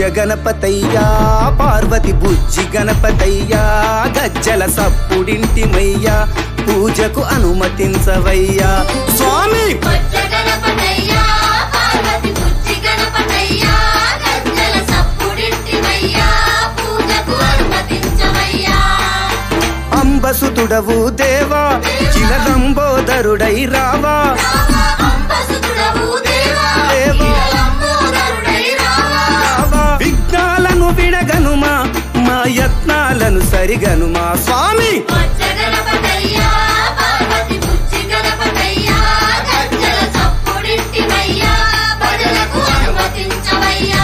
గణపతయ్యా పార్వతి బుజ్జి గణపతయ్యా గజ్జల సప్పుడింటిమయ్యా పూజకు అనుమతించవయ్యా స్వామి బొజ్జ గణపతయ్యా పార్వతి బుజ్జి గణపతయ్యా గజ్జల సప్పుడింటివయ్యా పూజకు అనుమతించవయ్యా అంబసుతుడవు దేవా చిలదంబోదరుడై రావా అంబసుతుడవు దేవా దేవా. నీలలంబోదరుడై రావా రావా విఘ్నాలను విడగనుమా మా యత్నాలను సరిగనుమా స్వామి బొజ్జ గణపతయ్యా పార్వతి బుజ్జి గణపతయ్యా గజ్జల సప్పుడింటివయ్యా భజనకు అనుమతించవయ్యా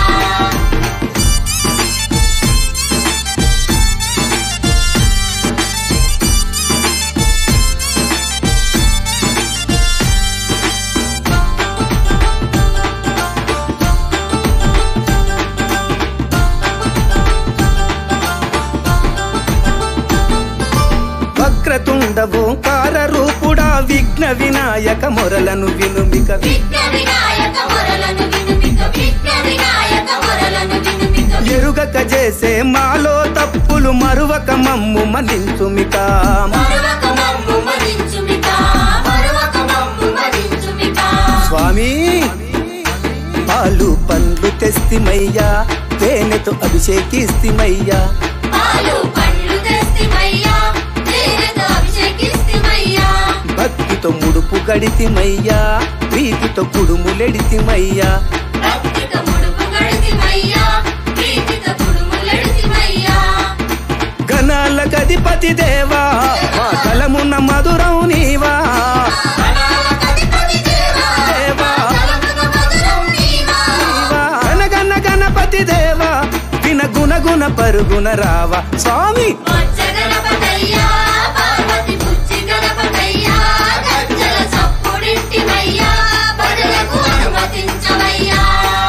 వక్రతుండ ఓంకార రూపుడా విఘ్న వినాయక మొరలను వినుమిక విఘ్న వినాయక మొరలను వినుమిక విఘ్న వినాయక మొరలను వినుమిక ఎరుగక చేసే మాలో తప్పులు మరువక మమ్ము మన్నించుమిక మరువక మమ్ము మరించుమిక మరువక మమ్ము మరించుమిక స్వామి పాలు పండ్లు తెస్తిమయ్యా తేనెతో అభిషేకిస్తిమయ్యా పాలు పండ్లు తెస్తిమయ్యా తేనెతో అభిషేకిస్తిమయ్యా భక్తితో ముడుపు గడితిమయ్యా ప్రీతితో కుడుములెడితిమయ్యా భక్తితో ముడుపు గడితిమయ్యా ప్రీతితో కుడుములెడితిమయ్యా గణాల గదిపతి దేవా మా కలమున్న మధురం నీవా గణాలకధిపతి దేవా దేవా. కలమున మధురం నీవా నీవా. గణగణ గణపతి దేవా విన గుణ గుణ పరుగున రావా స్వామి బొజ్జ గణపతయ్యా పార్వతి బుజ్జి గణపతయ్యా గజ్జల సప్పుడింటివయ్యా భజనకు అనుమతించవయ్యా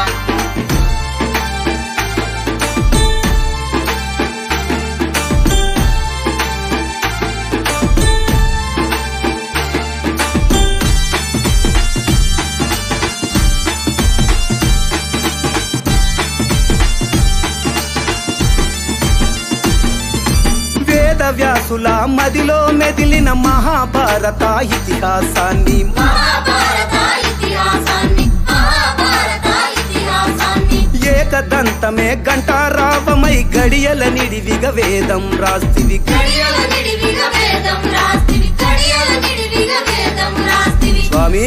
వేద వ్యాసుల మదిలో మెదిలిన మహాభారత ఇతిహాసాన్ని మహాభారత ఇతిహాసాన్ని మహాభారత ఇతిహాసాన్ని ఏకదంతమే గంటారావమై గడియల నిడివిగ వేదం రాస్తివి గడియల నిడివిగ వేదం రాస్తివి గడియల నిడివిగ వేదం రాస్తివి స్వామి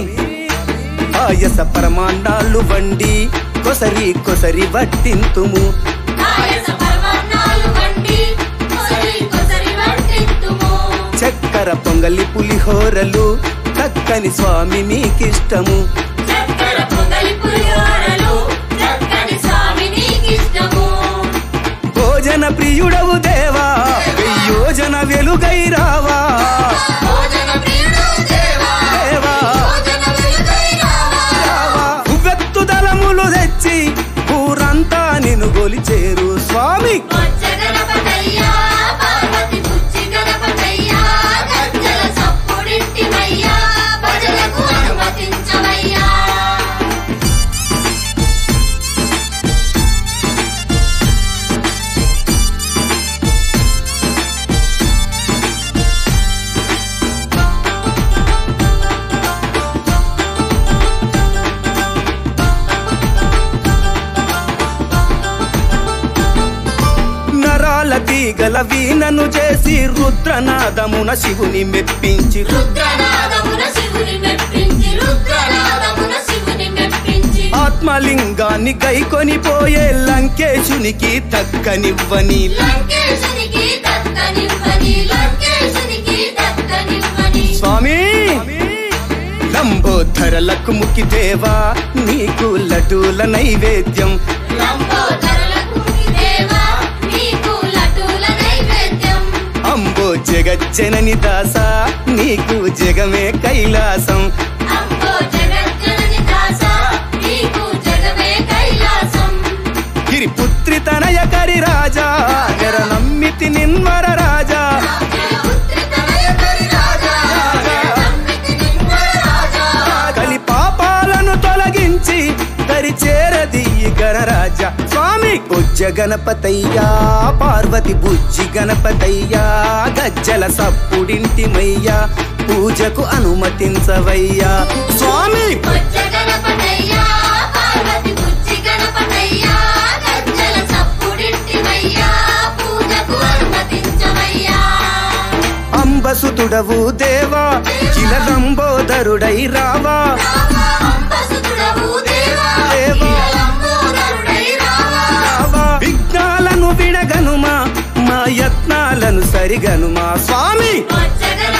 పాయస పరమాండాలు వండి కొసరి కొసరి వట్టింతుము పాయస పరమాన్నాలు వండి కొసరి కొసరి వడ్డింతుము చక్కెర పొంగలి పులిహోరలు చక్కని స్వామి మీకిష్టము చక్కెర పొంగలి పులిహోరలు చక్కని స్వామి నీకిష్టము భోజన ప్రియుడవు దేవా వెయ్యోజన వెలుగై రావా భోజన ప్రియుడు దేవా దేవా. భోజన వెలుగై రావా రావా. ఉవ్వెత్తు దళములు తెచ్చి ఊరంతా నిన్ను గొలిచేరు స్వామి బొజ్జ గణపతయ్యా పార్వతి బుజ్జి గణపతయ్యా గజ్జల సప్పుడింటివయ్యా భజనకు అనుమతించవయ్యా నరాల తీగల వీణను చేసి రుద్రనాదమున శివుని మెప్పించి రుద్రనాదమున శివుని మెప్పించి రుద్రనాదమున శివుని మెప్పించి ఆత్మలింగాన్ని గైకొని పోయే లంకేశునికి తక్కనివ్వని లంకేశునికి దక్కనివ్వని లంకేశునికి దక్కనివ్వని స్వామి లంబోధరలకు ముఖి దేవా నీకు లడ్డూల నైవేద్యం లంబోదరులకు దేవా నీకు లడ్డూల నైవేద్యం అంబో జగజ్జనని దాస నీకు జగమే కైలాసం అంబో జగజ్జనని దాస నీకు జగమే కైలాసం గిరిపుత్రి తనయ కరి రాజా నెర నమ్మితి నిన్వర రాజా పుత్రి తనయకరి రాజా నమ్మితి నిన్వర రాజా కలి పాపాలను తొలగించి దరి చేరదీయి గణరాజా స్వామి గణపతయ్యా పార్వతి బుజ్జి గణపతయ్యా గజ్జల సప్పుడింటిమయ్యా పూజకు అనుమతించవయ్యా స్వామి బొజ్జ గణపతయ్యా పార్వతి బుజ్జి గణపతయ్యా గజ్జల చప్పుడింటివయ్యా పూజకు అనుమతించవయ్యా అంబసుతుడవు దేవా చిలలంబోదరుడై రావా రావా అంబసుతుడవు దేవా దేవా. నీలంబోదరుడై రావా రావా విఘ్నాలను విడగనుమా మా యత్నాలను సరిగనుమా స్వామి బొజ్జ గణపతయ్యా